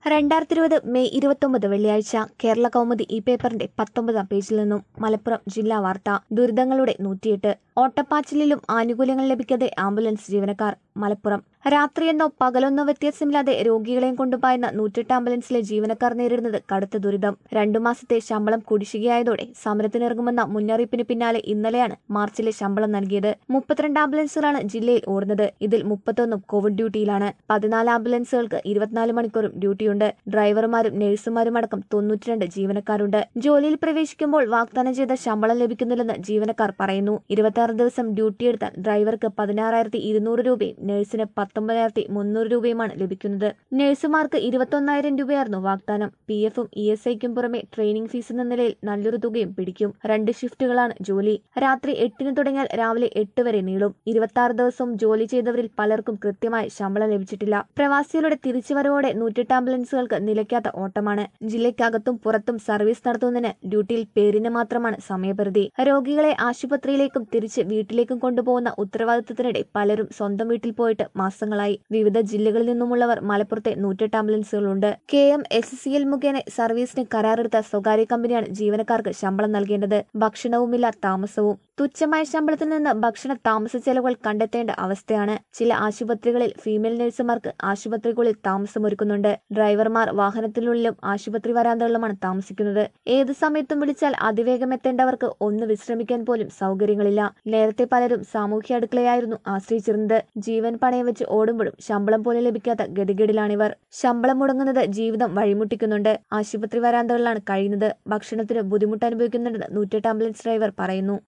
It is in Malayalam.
രണ്ടായിരത്തി ഇരുപത് മെയ് ഇരുപത്തൊമ്പത് വെള്ളിയാഴ്ച കേരള കൗമുദി ഈ പേപ്പറിന്റെ പത്തൊമ്പതാം പേജിൽ നിന്നും മലപ്പുറം ജില്ലാ വാർത്ത ദുരിതങ്ങളുടെ നൂറ്റിയെട്ട് ഓട്ടപ്പാച്ചിലിലും ആനുകൂല്യങ്ങൾ ലഭിക്കാതെ ആംബുലൻസ് ജീവനക്കാർ മലപ്പുറം രാത്രിയെന്നോ പകലൊന്നോ വ്യത്യാസമില്ലാതെ രോഗികളെയും കൊണ്ടുപായുന്ന നൂറ്റെട്ട് ആംബുലൻസിലെ ജീവനക്കാർ നേരിടുന്നത് കടുത്ത ദുരിതം രണ്ടു മാസത്തെ ശമ്പളം കുടിശ്ശികയായതോടെ സമരത്തിനിറങ്ങുമെന്ന മുന്നറിയിപ്പിന് പിന്നാലെ ഇന്നലെയാണ് മാർച്ചിലെ ശമ്പളം നൽകിയത് മുപ്പത്തിരണ്ട് ആംബുലൻസുകളാണ് ജില്ലയിൽ ഓടുന്നത് ഇതിൽ മുപ്പത്തൊന്നും കോവിഡ് ഡ്യൂട്ടിയിലാണ് പതിനാല് ആംബുലൻസുകൾക്ക് ഇരുപത്തിനാല് മണിക്കൂറും ഡ്യൂട്ടിയുണ്ട് ഡ്രൈവർമാരും നഴ്സുമാരും അടക്കം തൊണ്ണൂറ്റിരണ്ട് ജീവനക്കാരുണ്ട് ജോലിയിൽ പ്രവേശിക്കുമ്പോൾ വാഗ്ദാനം ചെയ്ത ശമ്പളം ലഭിക്കുന്നില്ലെന്ന് ജീവനക്കാർ പറയുന്നു ഇരുപത്തിയാറ് ദിവസം ഡ്യൂട്ടിയെടുത്താൽ ഡ്രൈവർക്ക് പതിനാറായിരത്തി ഇരുന്നൂറ് രൂപയും നഴ്സിന് പത്തൊമ്പതിനായിരത്തി മുന്നൂറ് രൂപയുമാണ് ലഭിക്കുന്നത് നഴ്സുമാർക്ക് ഇരുപത്തൊന്നായിരം രൂപയായിരുന്നു വാഗ്ദാനം പി എഫും ഇ എസ് ഐക്കും പുറമെ ട്രെയിനിംഗ് ഫീസ് എന്ന നിലയിൽ നല്ലൊരു തുകയും പിടിക്കും രണ്ട് ഷിഫ്റ്റുകളാണ് ജോലി രാത്രി എട്ടിന് തുടങ്ങിയാൽ രാവിലെ എട്ട് വരെ നീളും ഇരുപത്തി ആറ് ദിവസവും ജോലി ചെയ്തവരിൽ പലർക്കും കൃത്യമായ ശമ്പളം ലഭിച്ചിട്ടില്ല പ്രവാസികളുടെ തിരിച്ചുവരവോടെ നൂറ്റെട്ട് ആംബുലൻസുകൾക്ക് നിലയ്ക്കാത്ത ഓട്ടമാണ് ജില്ലയ്ക്കകത്തും പുറത്തും സർവീസ് നടത്തുന്നതിന് ഡ്യൂട്ടിയിൽ പേരിന് മാത്രമാണ് സമയപരിധി രോഗികളെ ആശുപത്രിയിലേക്കും തിരിച്ച് വീട്ടിലേക്കും കൊണ്ടുപോകുന്ന ഉത്തരവാദിത്തത്തിനിടെ പലരും സ്വന്തം വീട്ടിൽ പോയിട്ട് മാസങ്ങളായി വിവിധ ജില്ലകളിൽ നിന്നുമുള്ളവർ മലപ്പുറത്തെ നൂറ്റെട്ട് ആംബുലൻസുകളുണ്ട് K M S C L മുഖേന സർവീസിന് കരാറെടുത്ത സ്വകാര്യ കമ്പനിയാണ് ജീവനക്കാർക്ക് ശമ്പളം നൽകേണ്ടത് ഭക്ഷണവുമില്ല താമസവും തുച്ഛമായ ശമ്പളത്തിൽ നിന്ന് ഭക്ഷണ താമസ ചെലവുകൾ കണ്ടെത്തേണ്ട അവസ്ഥയാണ് ചില ആശുപത്രികളിൽ ഫീമെയിൽ നഴ്സുമാർക്ക് ആശുപത്രികളിൽ താമസമൊരുക്കുന്നുണ്ട് ഡ്രൈവർമാർ വാഹനത്തിനുള്ളിലും ആശുപത്രി വരാന്തകളിലുമാണ് താമസിക്കുന്നത് ഏത് സമയത്തും വിളിച്ചാൽ അതിവേഗം എത്തേണ്ടവർക്ക് ഒന്ന് വിശ്രമിക്കാൻ പോലും സൗകര്യങ്ങളില്ല നേരത്തെ പലരും സാമൂഹ്യ അടുക്കളയായിരുന്നു ആശ്രയിച്ചിരുന്നത് ജീവൻ പണയം വെച്ച് ഓടുമ്പോഴും ശമ്പളം പോലും ലഭിക്കാത്ത ഗതികേടിലാണിവർ ശമ്പളം മുടങ്ങുന്നത് ജീവിതം വഴിമുട്ടിക്കുന്നുണ്ട് ആശുപത്രി വരാന്തകളിലാണ് കഴിയുന്നത് ഭക്ഷണത്തിന് ബുദ്ധിമുട്ട് അനുഭവിക്കുന്നുണ്ടെന്ന് നൂറ്റെട്ട് ആംബുലൻസ് ഡ്രൈവർ പറയുന്നു